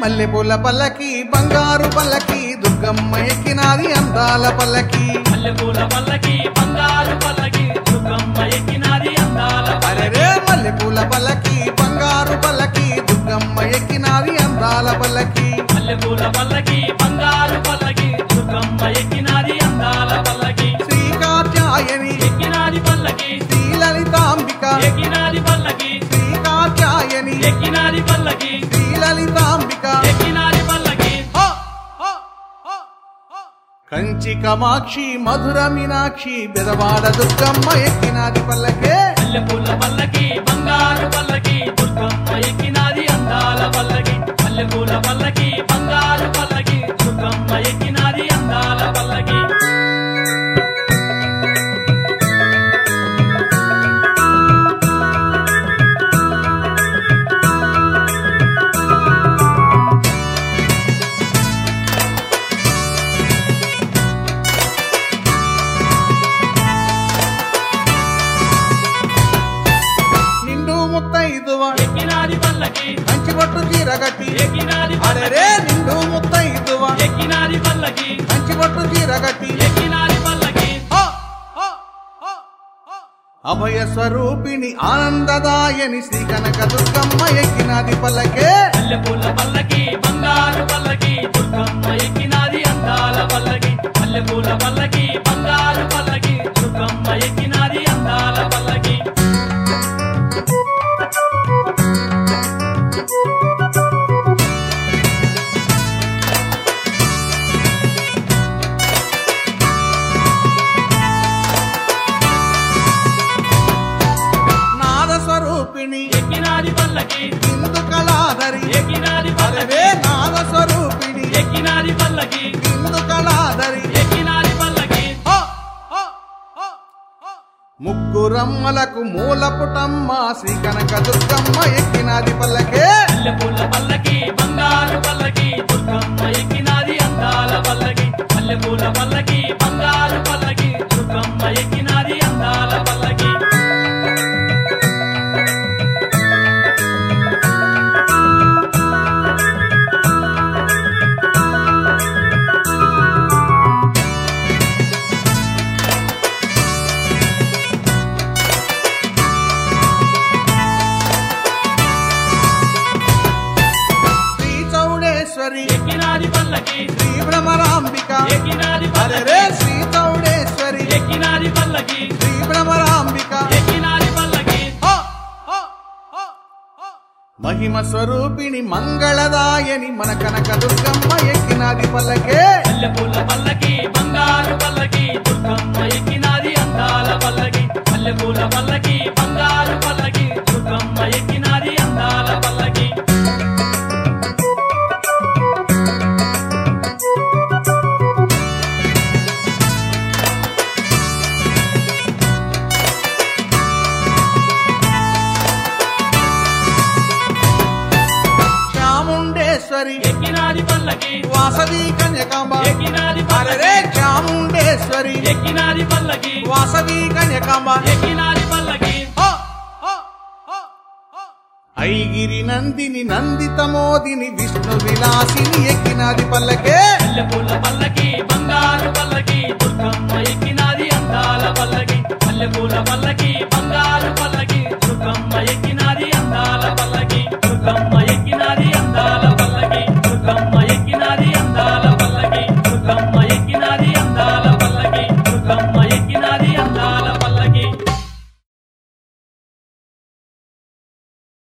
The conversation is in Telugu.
మల్లెపూల పల్లకి బంగారు పల్లకి దుర్గమ్మ ఎక్కినాది అందాల పల్లకి మల్లెపూల పల్లకి బంగారు పల్లకి దుర్గమ్మ ఎక్కినాది అందాల అరెరే మల్లెపూల పల్లకి బంగారు పల్లకి దుర్గమ్మ ఎక్కినాది అందాల పల్లకి మల్లెపూల పల్లకి బంగారు పల్లకి దుర్గమ్మ ఎక్కినాది అందాల పల్లకి శ్రీ కాత్యాయని ఎక్కినాది పల్లకి శ్రీ లలితాంబిక ఎక్కినాది పల్లకి శ్రీ కాత్యాయని ఎక్కినాది పల్లకి శ్రీ లలితాంబిక ఎక్కినాది పల్లకి హ! హ! హ! హ! కంచి కమాక్షి మధుర మీనాక్షి బెదవాడ దుర్గమ్మ ఎక్కినాది పల్లకే మల్లెపూల పల్లకి బంగారు పల్లకి దుర్గమ్మ ఎక్కినాది అందాల పల్లకి మల్లెపూల పల్లకి బంగారు పల్లకి దుర్గమ్మ ఎక్కినాది అందాల పల్లకి నిండు ముత్తైదువ ఎక్కినాది పల్లకి కంచి పట్టు చీర కట్టి ఎక్కినాది అరెరే నిండు ముత్తైదువ ఎక్కినాది పల్లకి కంచి పట్టు చీర కట్టి ఎక్కినాది పల్లకి హ! హ! హ! హ! అభయ స్వరూపిణి ఆనందదాయని శ్రీ కనక దుర్గమ్మ ఎక్కినాది పల్లకే మల్లెపూల పల్లకి బంగారు పల్లకి దుర్గమ్మ ఎక్కినాది అందాల పల్లకి మల్లెపూల పల్లకి బంగారు పల్లకి దుర్గమ్మ ఎక్కినాది అందాల పల్లకి నాద స్వరూపిణి ఎక్కినాది పల్లకి ఇందు కళాధరి ఎక్కినాది పల్లకి అరెరే నాద స్వరూపిణి ఎక్కినాది పల్లకి ఇందు కళాధరి ఎక్కినాది పల్లకి హ! హ! హ! హ! ముగ్గురమ్మలకు మూలపుటమ్మ శ్రీ కనక దుర్గమ్మ ఎక్కినాది పల్లకే మల్లెపూల పల్లకి బంగారు పల్లకి దుర్గమ్మ ఎక్కినాది అందాల పల్లకి మల్లెపూల పల్లకి బంగారు పల్లకి దుర్గమ్మ ఎక్కినాది అందాల పల్లకి శ్రీ చౌడేశ్వరి ఎక్కినాది పల్లకి శ్రీ భ్రమరాంబిక ఎక్కినాది అరెరే పల్లకి శ్రీ చౌడేశ్వరి ఎక్కినాది పల్లకి శ్రీ భ్రమరాంబిక ఎక్కినాది పల్లకి హ! హ! హ! హ! మహిమ స్వరూపిణి మంగళదాయని మన కనక దుర్గమ్మ ఎక్కినాది పల్లకే మల్లెపూల పల్లకి బంగారు పల్లకి దుర్గమ్మ ఎక్కినాది అందాల పల్లకి మల్లెపూల పల్లకి బంగారు పల్లకి దుర్గమ్మ ఎక్కినాది అందాల పల్లకి చాముండేశ్వరి ఎక్కినాది పల్లకి వాసవి కన్యకాంబ ఎక్కినాది అరెరే పల్లకి చాముండేశ్వరి ఎక్కినాది పల్లకి వాసవి కన్యకాంబ ఎక్కినాది పల్లకి హ! హ! హ! హ! ఐగిరి నందిని నందితమోదిని విష్ణు విలాసిని ఎక్కినాది పల్లకే మల్లెపూల పల్లకి